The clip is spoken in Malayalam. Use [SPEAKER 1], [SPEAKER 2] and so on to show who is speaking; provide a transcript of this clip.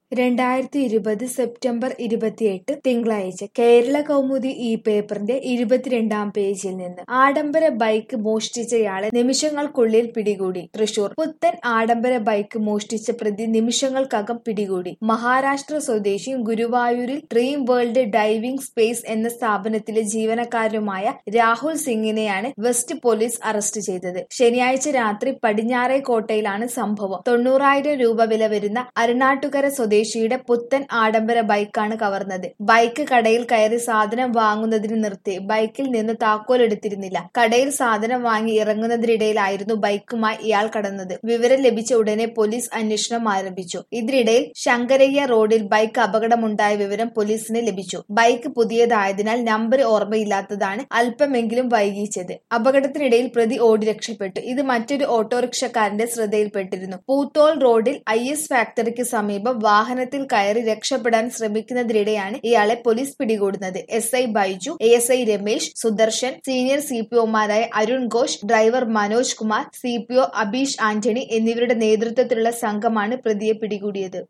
[SPEAKER 1] രണ്ടായിരത്തി ഇരുപത് സെപ്റ്റംബർ ഇരുപത്തിയെട്ട് തിങ്കളാഴ്ച കേരള കൗമുദി ഈ പേപ്പറിന്റെ ഇരുപത്തിരണ്ടാം പേജിൽ നിന്ന് ആഡംബര ബൈക്ക് മോഷ്ടിച്ചയാളെ നിമിഷങ്ങൾക്കുള്ളിൽ പിടികൂടി തൃശൂർ പുത്തൻ ആഡംബര ബൈക്ക് മോഷ്ടിച്ച പ്രതി നിമിഷങ്ങൾക്കകം പിടികൂടി മഹാരാഷ്ട്ര സ്വദേശിയും ഗുരുവായൂരിൽ ഡ്രീം വേൾഡ് ഡൈവിംഗ് സ്പേസ് എന്ന സ്ഥാപനത്തിലെ ജീവനക്കാരനുമായ രാഹുൽ സിംഗിനെയാണ് വെസ്റ്റ് പോലീസ് അറസ്റ്റ് ചെയ്തത് ശനിയാഴ്ച രാത്രി പടിഞ്ഞാറേക്കോട്ടയിലാണ് സംഭവം തൊണ്ണൂറായിരം രൂപ വില വരുന്ന അരുണാട്ടുകര സ്വദേശിയുടെ പുത്തൻ ആഡംബര ബൈക്കാണ് കവർന്നത് ബൈക്ക് കടയിൽ കയറി സാധനം വാങ്ങുന്നതിന് നിർത്തി ബൈക്കിൽ നിന്ന് താക്കോൽ എടുത്തിരുന്നില്ല കടയിൽ സാധനം വാങ്ങി ഇറങ്ങുന്നതിനിടയിലായിരുന്നു ബൈക്കുമായി ഇയാൾ കടന്നത് വിവരം ലഭിച്ച ഉടനെ പോലീസ് അന്വേഷണം ആരംഭിച്ചു ഇതിനിടയിൽ ശങ്കരയ്യ റോഡിൽ ബൈക്ക് അപകടമുണ്ടായ വിവരം പോലീസിന് ലഭിച്ചു ബൈക്ക് പുതിയതായതിനാൽ നമ്പർ ഓർമ്മയില്ലാത്തതാണ് അല്പമെങ്കിലും വൈകിച്ചത് അപകടത്തിനിടയിൽ പ്രതി ഓടി രക്ഷപ്പെട്ടു ഇത് മറ്റൊരു ഓട്ടോറിക്ഷക്കാരന്റെ ശ്രദ്ധയിൽപ്പെട്ടിരുന്നു പൂത്തോൾ റോഡിൽ ഐ എസ് ഫാക്ടറിക്ക് സമീപം വാഹനത്തിൽ കയറി രക്ഷപ്പെടാൻ ശ്രമിക്കുന്നതിനിടെയാണ് ഇയാളെ പോലീസ് പിടികൂടുന്നത് S I Baiju A S I Ramesh Sudarshan senior C P ഒമാരായ Arun Ghosh driver Manoj Kumar C P O Abeesh Antony എന്നിവരുടെ നേതൃത്വത്തിലുള്ള സംഘമാണ് പ്രതിയെ പിടികൂടിയത്